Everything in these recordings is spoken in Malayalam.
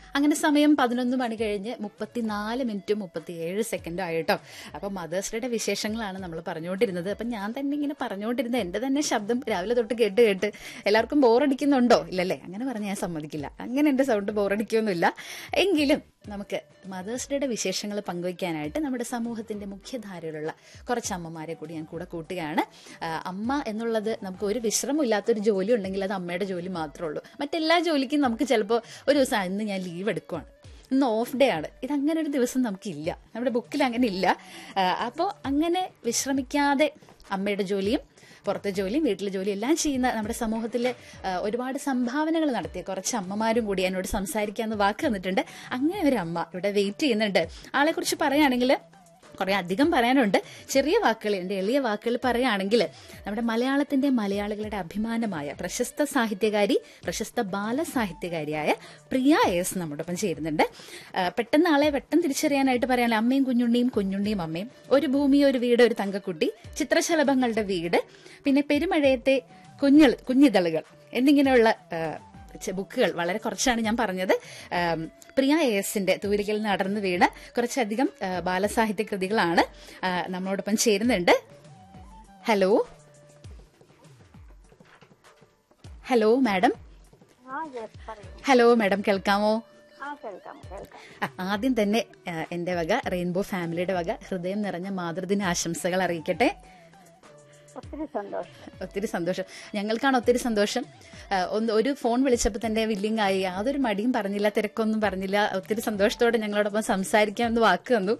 അങ്ങനെ സമയം പതിനൊന്ന് മണി കഴിഞ്ഞ് മുപ്പത്തിനാല് മിനിറ്റും മുപ്പത്തിയേഴ് സെക്കൻഡും ആയിട്ടോ അപ്പൊ മദേഴ്സ് ഡേയുടെ വിശേഷങ്ങളാണ് നമ്മൾ പറഞ്ഞുകൊണ്ടിരുന്നത് അപ്പൊ ഞാൻ തന്നെ ഇങ്ങനെ പറഞ്ഞുകൊണ്ടിരുന്നത് എന്റെ തന്നെ ശബ്ദം രാവിലെ തൊട്ട് കേട്ട് കേട്ട് എല്ലാവർക്കും ബോറടിക്കുന്നുണ്ടോ ഇല്ലല്ലേ അങ്ങനെ പറഞ്ഞാൽ ഞാൻ സമ്മതിക്കില്ല അങ്ങനെ എന്റെ സൗണ്ട് ബോറടിക്കൊന്നുമില്ല എങ്കിലും നമുക്ക് മദേഴ്സ് ഡേയുടെ വിശേഷങ്ങൾ പങ്കുവയ്ക്കാനായിട്ട് നമ്മുടെ സമൂഹത്തിന്റെ മുഖ്യധാരയിലുള്ള കുറച്ച് അമ്മമാരെ കൂടി ഞാൻ കൂടെ കൂട്ടുകയാണ് ആ, അമ്മ എന്നുള്ളത് നമുക്ക് ഒരു വിശ്രമമില്ലാത്തൊരു ജോലി ഉണ്ടെങ്കിൽ അത് അമ്മയുടെ ജോലി മാത്രമേ ഉള്ളൂ മറ്റെല്ലാ ജോലിക്കും നമുക്ക് ചിലപ്പോൾ ഒരു ദിവസം ഇന്ന് ഞാൻ ലീവ് എടുക്കുവാണ് ഇന്ന് ഓഫ് ഡേ ആണ് ഇത് അങ്ങനെ ഒരു ദിവസം നമുക്കില്ല നമ്മുടെ ബുക്കിൽ അങ്ങനെ ഇല്ല അപ്പോൾ അങ്ങനെ വിശ്രമിക്കാതെ അമ്മയുടെ ജോലിയും പുറത്തെ ജോലിയും വീട്ടിലെ ജോലിയും എല്ലാം ചെയ്യുന്ന നമ്മുടെ സമൂഹത്തിൽ ഒരുപാട് സംഭാവനകൾ നടത്തിയ കുറച്ച് അമ്മമാരും കൂടി എന്നോട് സംസാരിക്കാമെന്ന് വാക്ക് തന്നിട്ടുണ്ട് അങ്ങനെ ഒരു അമ്മ ഇവിടെ വെയിറ്റ് ചെയ്യുന്നുണ്ട് ആളെക്കുറിച്ച് പറയുകയാണെങ്കിൽ കുറെ അധികം പറയാനുണ്ട് ചെറിയ വാക്കുകൾ എൻ്റെ എളിയ വാക്കുകൾ പറയുകയാണെങ്കിൽ നമ്മുടെ മലയാളത്തിന്റെ മലയാളികളുടെ അഭിമാനമായ പ്രശസ്ത സാഹിത്യകാരി പ്രശസ്ത ബാലസാഹിത്യകാരിയായ പ്രിയ എസ് നമ്മോടൊപ്പം ചേരുന്നുണ്ട് ആ, പെട്ടെന്ന് ആളെ വെട്ടം തിരിച്ചറിയാനായിട്ട് പറയാൻ അമ്മയും കുഞ്ഞുണ്ണിയും കുഞ്ഞുണ്ണിയും അമ്മയും ഒരു ഭൂമി ഒരു വീട് ഒരു തങ്കക്കുട്ടി ചിത്രശലഭങ്ങളുടെ വീട് പിന്നെ പെരുമഴയത്തെ കുഞ്ഞൾ കുഞ്ഞിതളുകൾ എന്നിങ്ങനെയുള്ള ആ, ചെ- ബുക്കുകൾ വളരെ കുറച്ചാണ് ഞാൻ പറഞ്ഞത് ആം, പ്രിയ എ എസിന്റെ തൂലികയിൽ നടന്നു വീണ് കുറച്ചധികം ആ, ബാലസാഹിത്യ കൃതികളാണ് ആ, നമ്മളോടൊപ്പം ചേരുന്നുണ്ട് ഹലോ ഹലോ മാഡം ആ യെസ് പറയൂ ഹലോ മാഡം കേൾക്കാമോ ആ കേൾക്കാം കേൾക്കാം ആ, ആദ്യം തന്നെ ആ, എന്റെ വക റെയിൻബോ ഫാമിലിയുടെ വക ഹൃദയം നിറഞ്ഞ മാതൃദിന ആശംസകൾ അറിയിക്കട്ടെ ഒത്തിരി സന്തോഷം ഒത്തിരി സന്തോഷം ഞങ്ങൾക്കാണ് ഒത്തിരി സന്തോഷം ആ, ഒന്ന് ഒരു ഫോൺ വിളിച്ചപ്പോൾ തന്നെ വില്ലിംഗ് ആയി യാതൊരു മടിയും പറഞ്ഞില്ല തിരക്കൊന്നും പറഞ്ഞില്ല ഒത്തിരി സന്തോഷത്തോടെ ഞങ്ങളോടൊപ്പം സംസാരിക്കാമെന്ന് വാക്ക് തന്നു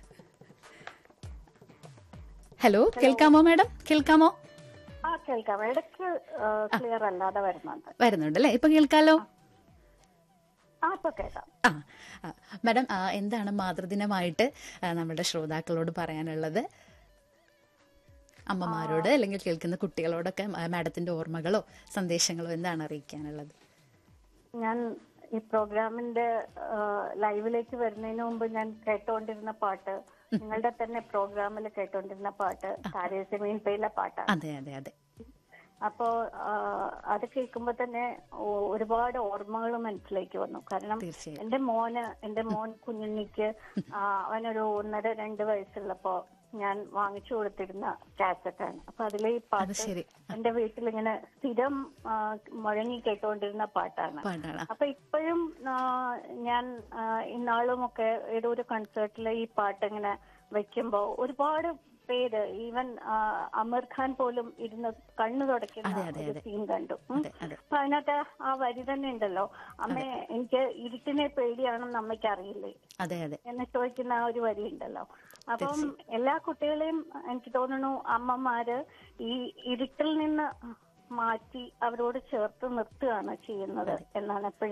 ഹലോ കേൾക്കാമോ മാഡം കേൾക്കാമോ ആ കേൾക്കാം ഇടയ്ക്ക് ക്ലിയർ അല്ലാതെ വരുന്നുണ്ട് വരുന്നുണ്ട് അല്ലേ ഇപ്പൊ കേൾക്കാലോ ആ ഇപ്പൊ കേൾക്കാം ആ ആ. മാഡം ആ, എന്താണ് മാതൃദിനമായിട്ട് ആ, നമ്മുടെ ശ്രോതാക്കളോട് പറയാനുള്ളത് അമ്മമാരോട് അല്ലെങ്കിൽ കേൾക്കുന്ന കുട്ടികളോടൊക്കെ ആ, മാഡത്തിന്റെ ഓർമ്മകളോ സന്ദേശങ്ങളോ എന്താണ് അറിയിക്കാനുള്ളത് ഞാൻ ഈ പ്രോഗ്രാമിന്റെ ആ, ലൈവിലേക്ക് വരുന്നതിന് മുമ്പ് ഞാൻ കേട്ടോണ്ടിരുന്ന പാട്ട് നിങ്ങളുടെ തന്നെ പ്രോഗ്രാമിൽ കേട്ടോണ്ടിരുന്ന പാട്ട് താരേസമീൻ പേയിലെ പാട്ടാണ് അതെ അതെ അതെ അപ്പോ ആ, അത് കേൾക്കുമ്പോ തന്നെ ഒ- ഒരുപാട് ഓർമ്മകൾ മനസ്സിലേക്ക് വന്നു കാരണം തീർച്ചയായും എന്റെ മോന് എന്റെ മോൻ കുഞ്ഞുണ്ണിക്ക് ആ, അവനൊരു ഒന്നര രണ്ട് വയസ്സുള്ളപ്പോ ഞാൻ വാങ്ങിച്ചു കൊടുത്തിരുന്ന കാസറ്റാണ് അപ്പൊ അതിലെ ഈ അത് പാട്ട് ശരി എന്റെ വീട്ടിൽ ഇങ്ങനെ സ്ഥിരം ആ, മുഴങ്ങി കേട്ടോണ്ടിരുന്ന പാട്ടാണ് പാടാണ് അപ്പൊ ഇപ്പോഴും ആ, ഞാൻ ആ, ഇന്നാളും ഒക്കെ ഏതോ ഒരു കൺസേർട്ടിൽ ഈ പാട്ട് ഇങ്ങനെ വെക്കുമ്പോ ഒരുപാട് പേര് ഈവൻ അമീർ ഖാൻ പോലും ഇരുന്ന് കണ്ണു തുടയ്ക്കുന്ന അതെ, അതെ, ഒരു അതെ. സീൻ കണ്ടു ഉം. അതെ അതെ അപ്പൊ അതിനകത്ത് ആ വരി തന്നെ ഉണ്ടല്ലോ അമ്മേ എനിക്ക് ഇരുട്ടിനെ പേടിയാണെന്ന് അമ്മയ്ക്ക് അറിയില്ലേ അതെ അതെ എന്ന് ചോദിക്കുന്ന ആ ഒരു വരി ഉണ്ടല്ലോ അപ്പം എല്ലാ കുട്ടികളെയും എനിക്ക് തോന്നുന്നു അമ്മമാര് ഈ ഇരുട്ടിൽ നിന്ന് മാറ്റി അവരോട് ചേർത്ത് നിർത്തുകയാണ് ചെയ്യുന്നത് എന്നാണ് എപ്പോഴും